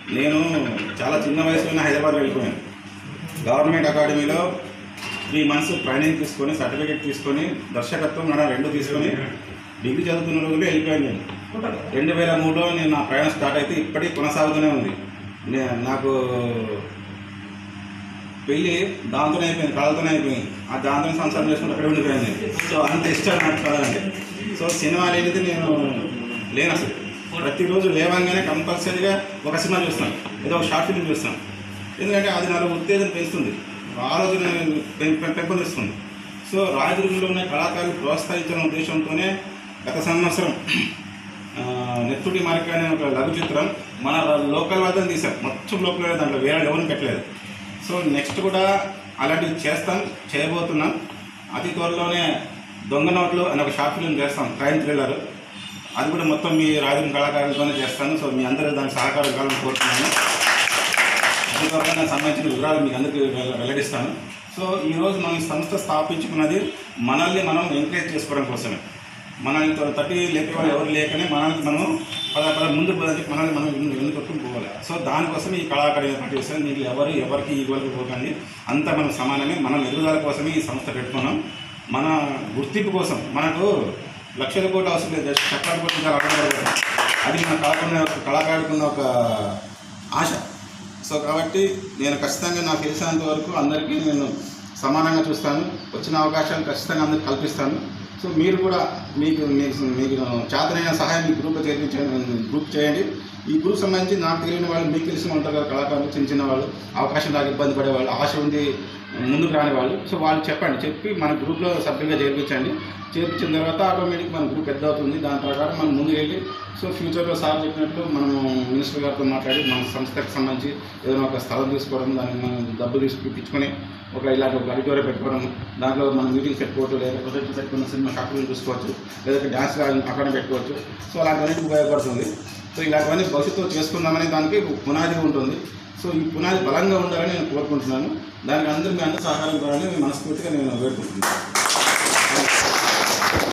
నేను చాలా చిన్న వయసులోనే హైదరాబాద్ వెళ్ళిపోయాను గవర్నమెంట్ అకాడమీలో త్రీ మంత్స్ ట్రైనింగ్ తీసుకొని సర్టిఫికేట్ తీసుకొని దర్శకత్వం నడ రెండు తీసుకొని డిగ్రీ చదువుతున్న రోజుల్లో వెళ్ళిపోయాను నేను రెండు వేల మూడులో నేను నా ప్రయాణం స్టార్ట్ అయితే ఇప్పటికీ కొనసాగుతూనే ఉంది నే- నాకు పెళ్ళి దాంతోనే అయిపోయింది కళలతోనే అయిపోయింది ఆ దాంతో సంసారం చేసుకుంటూ అక్కడ ఉండిపోయాను నేను సో అంత ఇష్టం నాకు కళ అంటే సో సినిమా అనేది నేను లేను అసలు ప్రతిరోజు లేవంగానే కంపల్సరీగా ఒక సినిమా చూస్తాను ఏదో ఒక షార్ట్ ఫిల్మ్ చూస్తాను ఎందుకంటే అది నాలో ఉత్తేజం పెంచుతుంది ఆలోచన పెం- పెం- పెంపొందిస్తుంది సో రాజదుర్గంలో ఉన్న కళాకారులు ప్రోత్సహించిన ఉద్దేశంతోనే గత సంవత్సరం ఆ, నెత్తుడి మార్క అనే ఒక లఘు చిత్రం మన లోకల్ వాళ్ళని తీశారు మొత్తం లోకల్ దాంట్లో వేరే ఎవరిని పెట్టలేదు సో నెక్స్ట్ కూడా అలాంటివి చేస్తాం చేయబోతున్నాం అతి త్వరలోనే దొంగ నోట్లు అనే ఒక షార్ట్ ఫిల్మ్ చేస్తాం క్రైమ్ థ్రిల్లర్ అది కూడా మొత్తం మీ రాజకీయ కళాకారులతోనే చేస్తాను సో మీ అందరూ దానికి సహకారం కావాలని కోరుతున్నాను అతి త్వరగా దానికి సంబంధించిన వివరాలు మీకు అందరికీ వెల్ల- వెల్లడిస్తాను సో ఈరోజు మనం ఈ సంస్థ స్థాపించుకున్నది మనల్ని మనం ఎంకరేజ్ చేసుకోవడం కోసమే మనల్ని తో- తట్టి లేపేవాళ్ళు ఎవరు లేకనే మనల్ని మనం పద పద ముందు పదని మనల్ని మనం ఎందుకు కొట్టుకుని పోవాలి సో దానికోసం ఈ కళాకారి పనిచేస్తాను దీంట్లో ఎవరు ఎవరికి ఈగోలకు పోకండి అంతా మనం సమానమే మనం ఎదుగుదల కోసమే ఈ సంస్థ పెట్టుకున్నాం మన గుర్తింపు కోసం మనకు లక్షల కోట్లు అవసరం లేదు జస్ట్ చక్రాల కోట్లు చాలా అవసరం అది మన కళాకారుని కళాకారుడికి ఉన్న ఒక ఆశ సో కాబట్టి నేను ఖచ్చితంగా నాకు తెలిసినంత వరకు అందరికీ నేను సమానంగా చూస్తాను వచ్చిన అవకాశాలు ఖచ్చితంగా అందరికి కల్పిస్తాను సో మీరు కూడా మీకు మీకు మీకు చేతనైన సహాయం మీ గ్రూప్లో చేర్పించండి గ్రూప్ చేయండి ఈ గ్రూప్ సంబంధించి నాకు తెలియని వాళ్ళు మీకు తెలిసిన ఉంటారు కదా కళాకారులు చిన్న చిన్న వాళ్ళు అవకాశం నాకు ఇబ్బంది పడేవాళ్ళు ఆశ ఉంది ముందుకు రాని వాళ్ళు సో వాళ్ళు చెప్పండి చెప్పి మన గ్రూప్లో సభ్యులుగా చేర్పించండి చేర్పించిన తర్వాత ఆటోమేటిక్ మన గ్రూప్ పెద్ద అవుతుంది దాని ప్రకారం మనం ముందుకు వెళ్ళి సో ఫ్యూచర్లో సార్ చెప్పినట్టు మనం మినిస్టర్ గారితో మాట్లాడి మన సంస్థకు సంబంధించి ఏదైనా ఒక స్థలం తీసుకోవడం దానికి మనం డబ్బు తీసుకు ఇప్పించుకొని ఒక ఇలాంటి ఒక ఆడిటోరియం పెట్టుకోవడం దాంట్లో మనం మీటింగ్స్ పెట్టుకోవచ్చు లేదా ప్రొజెక్ట్ పెట్టుకున్న సినిమా షాపులు చూసుకోవచ్చు లేదంటే డ్యాన్స్ అక్కడ పెట్టుకోవచ్చు సో అలాంటివన్నీ ఉపయోగపడుతుంది సో ఇలాంటివన్నీ భవిష్యత్తులో చేసుకుందామనే దానికి పునాది ఉంటుంది సో ఈ పునాది బలంగా ఉండాలని నేను కోరుకుంటున్నాను దానికి అందరూ మీ అందరూ సహకారం కావాలని మనస్ఫూర్తిగా నేను వేడుకుంటున్నాను